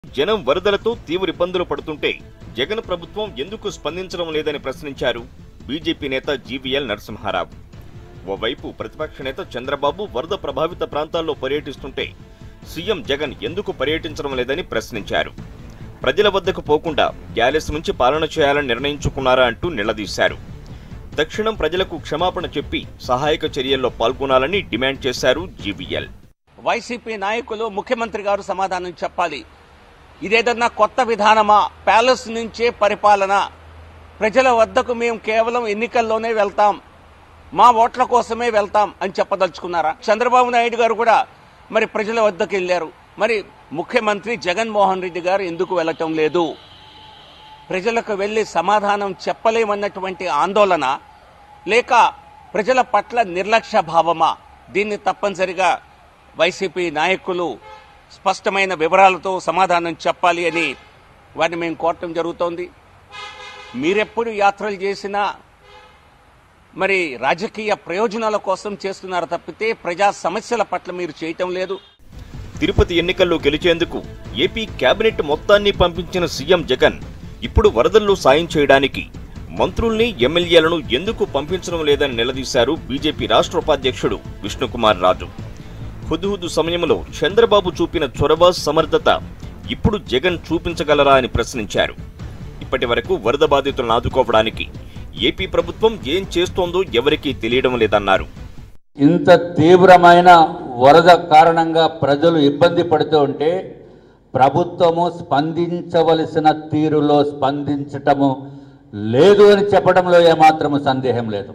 జనం వరదలతో తీవ్ర ఇబ్బందులు పడుతుంటే జగన్ ప్రభుత్వం ఎందుకు స్పందించడం లేదని ప్రశ్నించారు బీజేపీ నేత జీవీఎల్ నరసింహారావు ఓవైపు ప్రతిపక్ష నేత చంద్రబాబు వరద ప్రభావిత ప్రాంతాల్లో పర్యటిస్తుంటే సీఎం జగన్ ఎందుకు పర్యటించడం లేదని ప్రశ్నించారు ప్రజల వద్దకు పోకుండా గ్యాలెస్ నుంచి పాలన చేయాలని నిర్ణయించుకున్నారా అంటూ నిలదీశారు తక్షణం ప్రజలకు క్షమాపణ చెప్పి సహాయక చర్యల్లో పాల్గొనాలని డిమాండ్ చేశారు జీవీఎల్ వైసీపీ నాయకులు ముఖ్యమంత్రి గారు సమాధానం చెప్పాలి ఇదేదన్నా కొత్త విధానమా ప్యాలెస్ నుంచే పరిపాలన ప్రజల వద్దకు మేము కేవలం ఎన్నికల్లోనే వెళ్తాం మా ఓట్ల కోసమే వెళ్తాం అని చెప్పదలుచుకున్నారా చంద్రబాబు నాయుడు గారు కూడా మరి ప్రజల వద్దకు వెళ్ళారు మరి ముఖ్యమంత్రి జగన్మోహన్ రెడ్డి గారు ఎందుకు వెళ్ళటం లేదు ప్రజలకు వెళ్లి సమాధానం చెప్పలేమన్నటువంటి ఆందోళన లేక ప్రజల పట్ల నిర్లక్ష్య భావమా దీన్ని తప్పనిసరిగా వైసీపీ నాయకులు స్పష్టమైన వివరాలతో సమాధానం చెప్పాలి అని వారిని మేము కోరటం జరుగుతోంది మీరెప్పుడు యాత్రలు చేసినా మరి రాజకీయ ప్రయోజనాల కోసం చేస్తున్నారు తప్పితే ప్రజా సమస్యల పట్ల మీరు చేయటం లేదు తిరుపతి ఎన్నికల్లో గెలిచేందుకు ఏపీ కేబినెట్ మొత్తాన్ని పంపించిన సీఎం జగన్ ఇప్పుడు వరదల్లో సాయం చేయడానికి మంత్రుల్ని ఎమ్మెల్యేలను ఎందుకు పంపించడం లేదని నిలదీశారు బీజేపీ రాష్ట్ర ఉపాధ్యక్షుడు విష్ణుకుమార్ రాజు హుదుహుదు సమయంలో చంద్రబాబు చూపిన చొరవ సమర్థత ఇప్పుడు జగన్ చూపించగలరా అని ప్రశ్నించారు ఇప్పటి వరకు వరద బాధితులను ఆదుకోవడానికి ఏపీ ప్రభుత్వం ఏం చేస్తోందో ఎవరికీ తెలియడం లేదన్నారు ఇంత తీవ్రమైన వరద కారణంగా ప్రజలు ఇబ్బంది పడుతూ ఉంటే ప్రభుత్వము స్పందించవలసిన తీరులో స్పందించటము లేదు అని చెప్పడంలో ఏమాత్రము సందేహం లేదు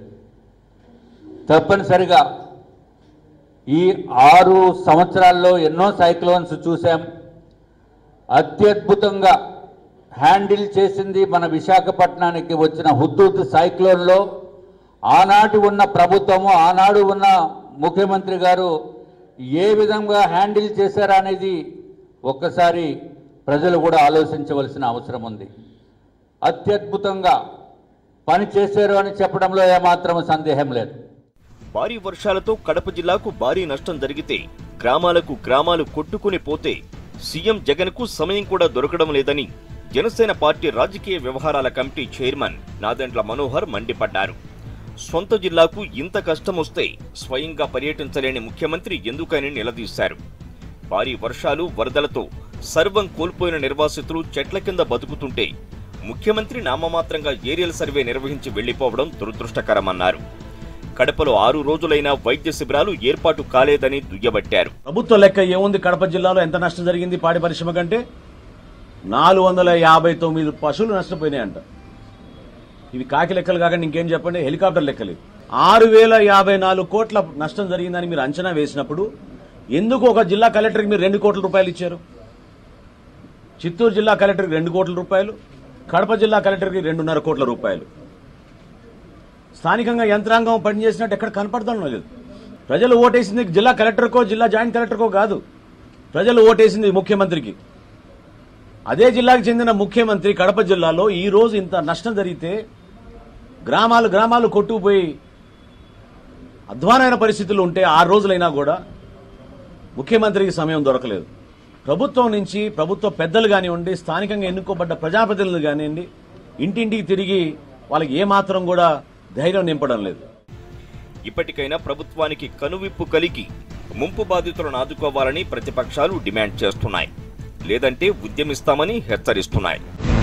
తప్పనిసరిగా ఈ ఆరు సంవత్సరాల్లో ఎన్నో సైక్లోన్స్ చూసాం అత్యద్భుతంగా హ్యాండిల్ చేసింది మన విశాఖపట్నానికి వచ్చిన హుద్దూద్ సైక్లోన్లో ఆనాటి ఉన్న ప్రభుత్వము ఆనాడు ఉన్న ముఖ్యమంత్రి గారు ఏ విధంగా హ్యాండిల్ చేశారా అనేది ఒక్కసారి ప్రజలు కూడా ఆలోచించవలసిన అవసరం ఉంది అత్యద్భుతంగా పని చేశారు అని చెప్పడంలో ఏమాత్రం సందేహం లేదు భారీ వర్షాలతో కడప జిల్లాకు భారీ నష్టం జరిగితే గ్రామాలకు గ్రామాలు కొట్టుకుని పోతే సీఎం జగన్ కు సమయం కూడా దొరకడం లేదని జనసేన పార్టీ రాజకీయ వ్యవహారాల కమిటీ చైర్మన్ నాదెండ్ల మనోహర్ మండిపడ్డారు సొంత జిల్లాకు ఇంత కష్టమొస్తే స్వయంగా పర్యటించలేని ముఖ్యమంత్రి ఎందుకని నిలదీశారు భారీ వర్షాలు వరదలతో సర్వం కోల్పోయిన నిర్వాసితులు చెట్ల కింద బతుకుతుంటే ముఖ్యమంత్రి నామమాత్రంగా ఏరియల్ సర్వే నిర్వహించి వెళ్లిపోవడం దురదృష్టకరమన్నారు కడపలో ఆరు రోజులైనా వైద్య శిబిరాలు ఏర్పాటు కాలేదని దుయ్యబట్టారు ప్రభుత్వ లెక్క ఏముంది కడప జిల్లాలో ఎంత నష్టం జరిగింది పాడి పరిశ్రమ కంటే నాలుగు వందల యాభై తొమ్మిది పశువులు నష్టపోయినాయంట ఇవి కాకి లెక్కలు కాకుండా ఇంకేం చెప్పండి హెలికాప్టర్ లెక్కలు ఇవి. ఆరు వేల యాభై నాలుగు కోట్ల నష్టం జరిగిందని మీరు అంచనా వేసినప్పుడు ఎందుకు ఒక జిల్లా కలెక్టర్కి మీరు రెండు కోట్ల రూపాయలు ఇచ్చారు చిత్తూరు జిల్లా కలెక్టర్కి రెండు కోట్ల రూపాయలు కడప జిల్లా కలెక్టర్కి రెండున్నర కోట్ల రూపాయలు స్థానికంగా యంత్రాంగం పనిచేసినట్టు ఎక్కడ కనపడతాం లేదు ప్రజలు ఓటేసింది జిల్లా కలెక్టర్కో జిల్లా జాయింట్ కలెక్టర్కో కాదు ప్రజలు ఓటేసింది ముఖ్యమంత్రికి అదే జిల్లాకు చెందిన ముఖ్యమంత్రి కడప జిల్లాలో ఈ రోజు ఇంత నష్టం జరిగితే గ్రామాలు గ్రామాలు కొట్టుకుపోయి అధ్వానమైన పరిస్థితులు ఉంటే ఆరు రోజులైనా కూడా ముఖ్యమంత్రికి సమయం దొరకలేదు ప్రభుత్వం నుంచి ప్రభుత్వ పెద్దలు కానివ్వండి స్థానికంగా ఎన్నుకోబడ్డ ప్రజాప్రతినిధులు కానివ్వండి ఇంటింటికి తిరిగి వాళ్ళకి ఏమాత్రం కూడా ధైర్యం నింపడం లేదు ఇప్పటికైనా ప్రభుత్వానికి కనువిప్పు కలిగి ముంపు బాధితులను ఆదుకోవాలని ప్రతిపక్షాలు డిమాండ్ చేస్తున్నాయి లేదంటే ఉద్యమిస్తామని హెచ్చరిస్తున్నాయి